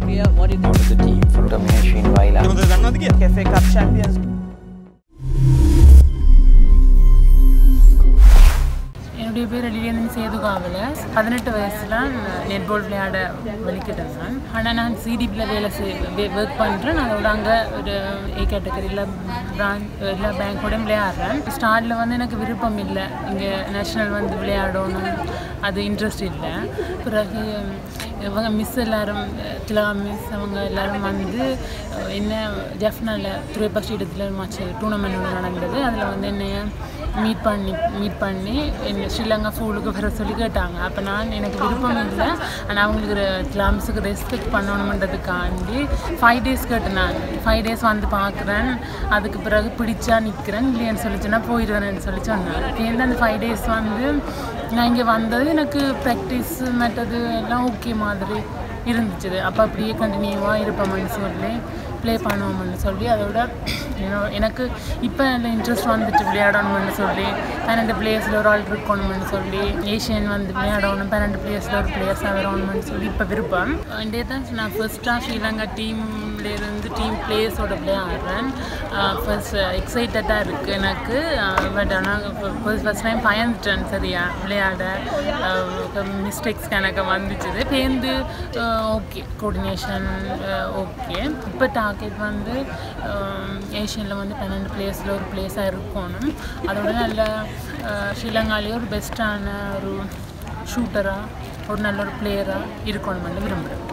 Priya, what do you think? out of the team for termination while FA Cup champions. என்னுடைய பேர் எழிலேந்தின் சேதுகாவில் பதினெட்டு வயசில் netball விளையாட வெளிக்கிட்டேன் நான் ஆனால் நான் சிடிபியில் வேலை செய் ஒர்க் பண்ணுறேன் அதோட அங்கே ஒரு ஏ கேட்டகரியில் பிரான்ச் எல்லா பேங்க்கோடையும் விளையாடுறேன் ஸ்டார்டில் வந்து எனக்கு விருப்பம் இல்லை இங்கே நேஷ்னல் வந்து விளையாடணும் அது இன்ட்ரெஸ்ட் இல்லை பிறகு இவங்க மிஸ் எல்லாரும் திலகா மிஸ் அவங்க எல்லாரும் வந்து என்ன ஜெஃப்னால துறைப்பா ஸ்டேடியத்தில் மச்ச டூர்னமெண்ட் ஒன்று நடந்தது அதில் வந்து என்னைய மீட் பண்ணி மீட் பண்ணி என்ன ஸ்ரீலங்கா ஃபூலுக்கு வர சொல்லி கேட்டாங்க அப்போ நான் எனக்கு விருப்பம் இல்லை ஆனால் அவங்களுக்கு கிளாம்ஸுக்கு ரெஸ்பெக்ட் பண்ணணுமன்றதுக்காண்டி ஃபைவ் டேஸ் கேட்டேன் நான் ஃபைவ் டேஸ் வந்து பார்க்குறேன் அதுக்கு பிறகு பிடிச்சா நிற்கிறேன் இல்லைன்னு சொல்லிச்சுன்னா போயிடுவேன்னு சொல்லி சொன்னேன் சேர்ந்து அந்த ஃபைவ் டேஸ் வந்து நான் இங்கே வந்தது எனக்கு ப்ராக்டிஸ் மற்றது எல்லாம் ஓகே மாதிரி இருந்துச்சு அப்போ அப்படியே கண்டினியூவாக இருப்போம்னு சொல்லி ப்ளே பண்ணுவோம்னு சொல்லி அதோட என்னோட எனக்கு இப்போ அந்த இன்ட்ரெஸ்ட் வந்துட்டு விளையாடணும்னு சொல்லி பன்னெண்டு பிளேயர்ஸில் ஒரு ஆள் இருக்கணும்னு சொல்லி ஏஷியன் வந்து விளையாடணும் பன்னெண்டு பிளேயர்ஸில் ஒரு பிளேயர்ஸாக வரணும்னு சொல்லி இப்போ விருப்பம் இதே தான் நான் ஃபர்ஸ்ட்டாக ஸ்ரீலங்கா டீம்லேருந்து டீம் பிளேயர்ஸோட விளையாடுறேன் ஃபர்ஸ்ட் எக்ஸைட்டடாக இருக்குது எனக்கு பட் ஆனால் ஃபர்ஸ்ட் டைம் பயந்துட்டேன் சரியா விளையாட மிஸ்டேக்ஸ் எனக்கு வந்துச்சுது பேருந்து ஓகே கோஆர்டினேஷன் ஓகே இப்போ டார்கெட் வந்து ஏஷியனில் வந்து பன்னெண்டு பிளேஸில் ஒரு பிளேஸாக இருக்கணும் அதோட நல்ல ஸ்ரீலங்காலேயே ஒரு பெஸ்ட்டான ஒரு ஷூட்டராக ஒரு நல்ல ஒரு பிளேயராக இருக்கணும்னு விரும்புகிறேன்